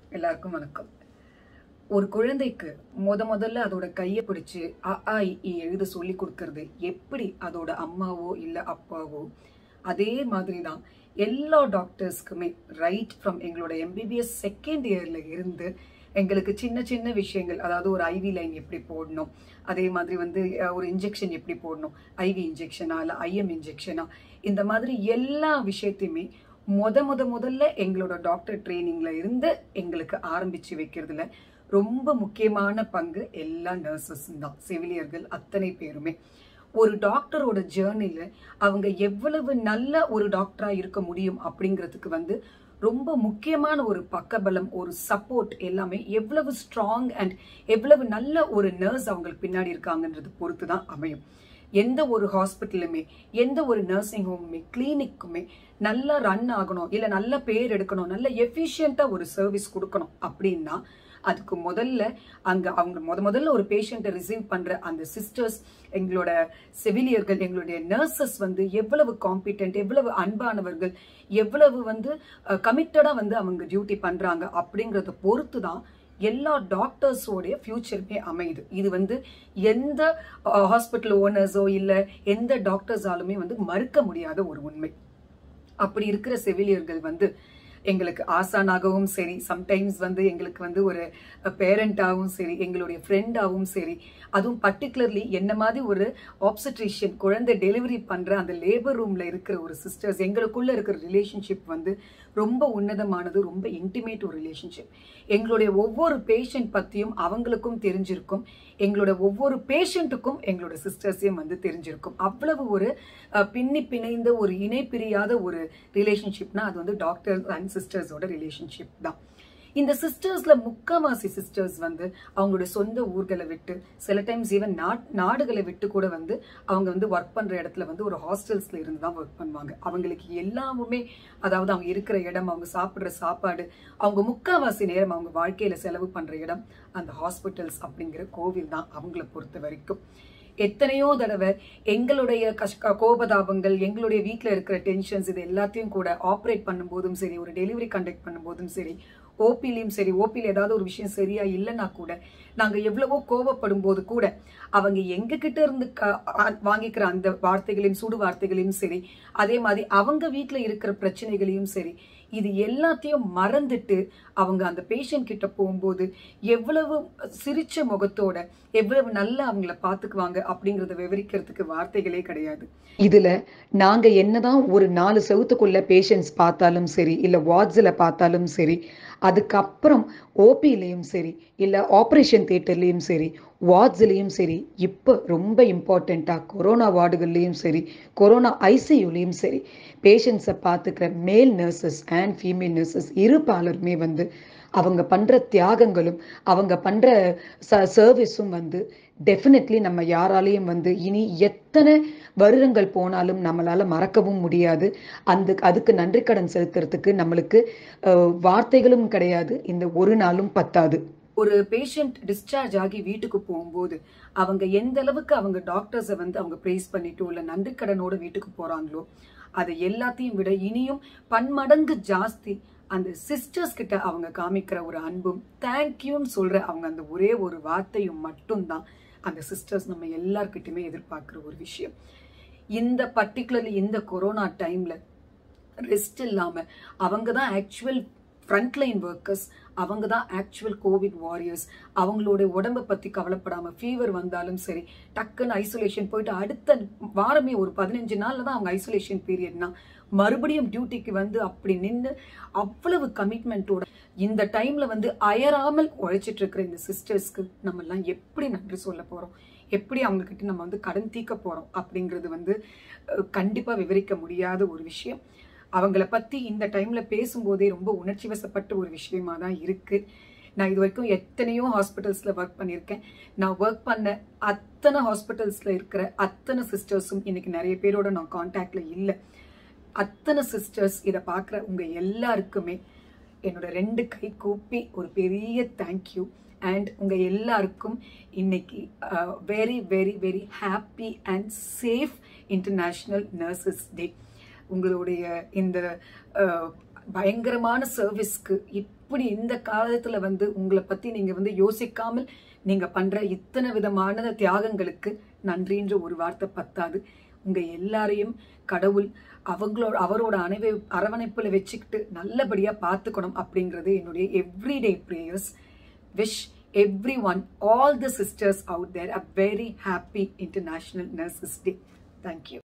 எல்லாருக்கும் வணக்கம் ஒரு குழந்தைக்கு முத முதல்ல அதோட கையை பிடிச்சு அ ஆ இ ஈ எழுத சொல்லி கொடுக்கறது எப்படி அதோட அம்மாவோ இல்லை அப்பாவோ அதே மாதிரி தான் எல்லா டாக்டர்ஸ்க்குமே ரைட் ஃப்ரம் எங்களோட எம்பிபிஎஸ் செகண்ட் இயர்ல இருந்து எங்களுக்கு சின்ன சின்ன விஷயங்கள் அதாவது ஒரு ஐவி லைன் எப்படி போடணும் அதே மாதிரி வந்து அஹ், ஒரு இன்ஜெக்ஷன் எப்படி போடணும் ஐவி இன்ஜெக்ஷனா இல்லை ஐஎம் இன்ஜெக்ஷனா இந்த மாதிரி எல்லா விஷயத்தையுமே முத முத முதல்ல எங்களோட டாக்டர் ட்ரைனிங்ல இருந்து எங்களுக்கு ஆரம்பிச்சு வைக்கிறதுல ரொம்ப முக்கியமான பங்கு எல்லா நர்சஸ் தான் செவிலியர்கள் அத்தனை பேருமே ஒரு டாக்டரோட ஜேர்னில அவங்க எவ்வளவு நல்ல ஒரு டாக்டரா இருக்க முடியும் அப்படிங்கிறதுக்கு வந்து ரொம்ப முக்கியமான ஒரு பக்கபலம் ஒரு சப்போர்ட் எல்லாமே எவ்வளவு ஸ்ட்ராங் அண்ட் எவ்வளவு நல்ல ஒரு நர்ஸ் அவங்களுக்கு பின்னாடி இருக்காங்கன்றது பொறுத்து தான் அமையும் எந்த ஒரு ஹாஸ்பிட்டலுமே எந்த ஒரு நர்சிங் ஹோமுமே கிளினிக்குமே நல்லா ரன் ஆகணும் இல்லை நல்ல பேர் எடுக்கணும் நல்ல எஃபிஷியண்ட்டாக ஒரு சர்வீஸ் கொடுக்கணும் அப்படின்னா அதுக்கு முதல்ல அங்க அவங்க முத முதல்ல ஒரு பேஷண்ட்டை ரிசீவ் பண்ற அந்த சிஸ்டர்ஸ் எங்களோட செவிலியர்கள் எங்களுடைய நர்சஸ் வந்து எவ்வளவு காம்பிட்டன்ட் எவ்வளவு அன்பானவர்கள் எவ்வளவு வந்து கமிட்டடா வந்து அவங்க டியூட்டி பண்றாங்க அப்படிங்கறத பொறுத்து தான் எல்லா டாக்டர்ஸோடைய ஃபியூச்சருமே அமையுது இது வந்து எந்த ஹாஸ்பிட்டல் ஓனர்ஸோ இல்ல எந்த டாக்டர்ஸாலுமே வந்து மறுக்க முடியாத ஒரு உண்மை அப்படி இருக்கிற செவிலியர்கள் வந்து எங்களுக்கு ஆசானாகவும் சரி சம்டைம்ஸ் வந்து எங்களுக்கு வந்து ஒரு பேரண்டாகவும் சரி எங்களுடைய ஃப்ரெண்டாகவும் சரி அதுவும் பர்டிகுலர்லி என்ன மாதிரி ஒரு ஆப்சட்ரிஷியன் குழந்தை டெலிவரி பண்ற அந்த லேபர் ரூம்ல இருக்கிற ஒரு சிஸ்டர்ஸ் எங்களுக்குள்ள இருக்கிற ரிலேஷன்ஷிப் வந்து ரொம்ப உன்னதமானது ரொம்ப இன்டிமேட் ஒரு ரிலேஷன்ஷிப் எங்களுடைய ஒவ்வொரு பேஷண்ட் பத்தியும் அவங்களுக்கும் தெரிஞ்சிருக்கும் எங்களோட ஒவ்வொரு பேஷண்ட்டுக்கும் எங்களோட சிஸ்டர்ஸையும் வந்து தெரிஞ்சிருக்கும் அவ்வளவு ஒரு அஹ், பின்னி பிணைந்த ஒரு இணை பிரியாத ஒரு ரிலேஷன்ஷிப்னா அது வந்து டாக்டர் அண்ட் சிஸ்டர்ஸோட ரிலேஷன்ஷிப் தான் இந்த சிஸ்டர்ஸ்ல முக்காவாசி சிஸ்டர்ஸ் வந்து அவங்களோட சொந்த ஊர்களை விட்டு சில டைம்ஸ் ஈவன் நாடுகளை விட்டு கூட வந்து அவங்க வந்து ஒர்க் பண்ற இடத்துல வந்து ஒரு ஹாஸ்டல்ஸ்ல இருந்து தான் ஒர்க் பண்ணுவாங்க அவங்களுக்கு எல்லாமுமே அதாவது அவங்க இருக்கிற இடம் அவங்க சாப்பிடுற சாப்பாடு அவங்க முக்காவாசி நேரம் அவங்க வாழ்க்கையில செலவு பண்ற இடம் அந்த ஹாஸ்பிட்டல்ஸ் அப்படிங்கிற கோவில் தான் அவங்கள பொறுத்த வரைக்கும் எத்தனையோ தடவை எங்களுடைய கஷ்ட கோபதாபங்கள் எங்களுடைய வீட்டில் இருக்கிற டென்ஷன்ஸ் இது எல்லாத்தையும் கூட ஆப்ரேட் பண்ணும்போதும் சரி ஒரு டெலிவரி கண்டக்ட் பண்ணும்போதும் சரி ஓபிலையும் சரி ஓபியில் ஏதாவது ஒரு விஷயம் சரியா இல்லைன்னா கூட நாங்க எவ்வளவோ கோபப்படும் போது கூட அவங்க எங்க கிட்ட இருந்து க- ஆ- வாங்கிக்கிற அந்த வார்த்தைகளையும் சுடு வார்த்தைகளையும் சரி அதே மாதிரி அவங்க வீட்டில் இருக்கிற பிரச்சனைகளையும் சரி இது எல்லாத்தையும் மறந்துட்டு அவங்க அந்த பேஷண்ட் கிட்ட போகும்போது எவ்வளவு சிரிச்ச முகத்தோட எவ்வளவு நல்லா அவங்கள பாத்துக்குவாங்க அப்படிங்கறத விவரிக்கிறதுக்கு வார்த்தைகளே கிடையாது இதுல நாங்க என்னதான் ஒரு நாலு செவுத்துக்குள்ள பேஷண்ட்ஸ் பார்த்தாலும் சரி இல்ல வார்ட்ஸ்ல பார்த்தாலும் சரி அதுக்கப்புறம் ஓபிலையும் சரி இல்ல ஆப்ரேஷன் தியேட்டர்லயும் சரி வார்ட்ஸ்லயும் சரி இப்போ ரொம்ப இம்பார்ட்டண்ட்டா கொரோனா வார்டுகள்லயும் சரி கொரோனா ஐசியூலையும் சரி பேஷண்ட்ஸை பார்த்துக்கிற மேல் நர்சஸ் அண்ட் ஃபீமேல் நர்சஸ் இரு பாலருமே வந்து அவங்க பண்ற தியாகங்களும் அவங்க பண்ற சர்வீஸும் வந்து டெஃபினெட்லி நம்ம யாராலையும் வந்து இனி எத்தனை வருடங்கள் போனாலும் நம்மளால மறக்கவும் முடியாது அந்த அதுக்கு நன்றி கடன் செலுத்துறதுக்கு நம்மளுக்கு அஹ், வார்த்தைகளும் கிடையாது இந்த ஒரு நாளும் பத்தாது ஒரு பேஷண்ட் டிஸ்சார்ஜ் ஆகி வீட்டுக்கு போகும்போது அவங்க எந்த அளவுக்கு அவங்க டாக்டர்ஸை வந்து அவங்க ப்ரேஸ் பண்ணிட்டோ இல்லை நன்றி கடனோட வீட்டுக்கு போறாங்களோ அதை எல்லாத்தையும் விட இனியும் பன்மடங்கு ஜாஸ்தி அந்த சிஸ்டர்ஸ் கிட்ட அவங்க காமிக்கிற ஒரு அன்பும் தேங்க்யூன்னு சொல்ற அவங்க அந்த ஒரே ஒரு வார்த்தையும் மட்டும்தான் அந்த சிஸ்டர்ஸ் நம்ம எல்லார்கிட்டயுமே எதிர்பார்க்குற ஒரு விஷயம் இந்த பர்டிகுலர்லி இந்த கொரோனா டைம்ல ரெஸ்ட் இல்லாம அவங்க தான் ஆக்சுவல் ஃப்ரண்ட்லைன் ஒர்க்கர்ஸ் அவங்க தான் ஆக்சுவல் கோவிட் வாரியர்ஸ் அவங்களோட உடம்பை பத்தி கவலைப்படாம ஃபீவர் வந்தாலும் சரி டக்குன்னு ஐசோலேஷன் போயிட்டு அடுத்த வாரமே ஒரு பதினஞ்சு நாள்ல தான் அவங்க ஐசோலேஷன் பீரியட்னா மறுபடியும் டியூட்டிக்கு வந்து அப்படி நின்று அவ்வளவு கமிட்மெண்ட்டோட இந்த டைம்ல வந்து அயராமல் உழைச்சிட்டு இருக்கிற இந்த சிஸ்டர்ஸ்க்கு நம்ம எல்லாம் எப்படி நன்றி சொல்ல போறோம் எப்படி அவங்க கிட்ட நம்ம வந்து கடன் தீர்க்க போறோம் அப்படிங்கிறது வந்து அஹ், கண்டிப்பா விவரிக்க முடியாத ஒரு விஷயம் அவங்கள பத்தி இந்த டைம்ல பேசும்போதே ரொம்ப உணர்ச்சி வசப்பட்ட ஒரு விஷயமா தான் இருக்கு நான் இது வரைக்கும் எத்தனையோ ஹாஸ்பிட்டல்ஸ்ல ஒர்க் பண்ணியிருக்கேன் நான் ஒர்க் பண்ண அத்தனை ஹாஸ்பிட்டல்ஸ்ல இருக்கிற அத்தனை சிஸ்டர்ஸும் இன்னைக்கு நிறைய பேரோட நான் காண்டாக்ட்ல இல்லை அத்தனை சிஸ்டர்ஸ் இதை பார்க்குற உங்க எல்லாருக்குமே என்னோட ரெண்டு கை கூப்பி ஒரு பெரிய தேங்க்யூ அண்ட் உங்க எல்லாருக்கும் இன்னைக்கு very very very happy and safe international nurses day உங்களுடைய இந்த அஹ், பயங்கரமான சர்வீஸ்க்கு இப்படி இந்த காலத்துல வந்து உங்களை பத்தி நீங்க வந்து யோசிக்காமல் நீங்க பண்ற இத்தனை விதமான தியாகங்களுக்கு நன்றின்ற ஒரு வார்த்தை பத்தாது உங்க எல்லாரையும் கடவுள் அவங்களோட அவரோட அணைவை அரவணைப்புல வச்சுக்கிட்டு நல்லபடியா பார்த்துக்கணும் அப்படிங்கிறது என்னுடைய everyday prayers wish everyone all the sisters out there a very happy international nurses day thank you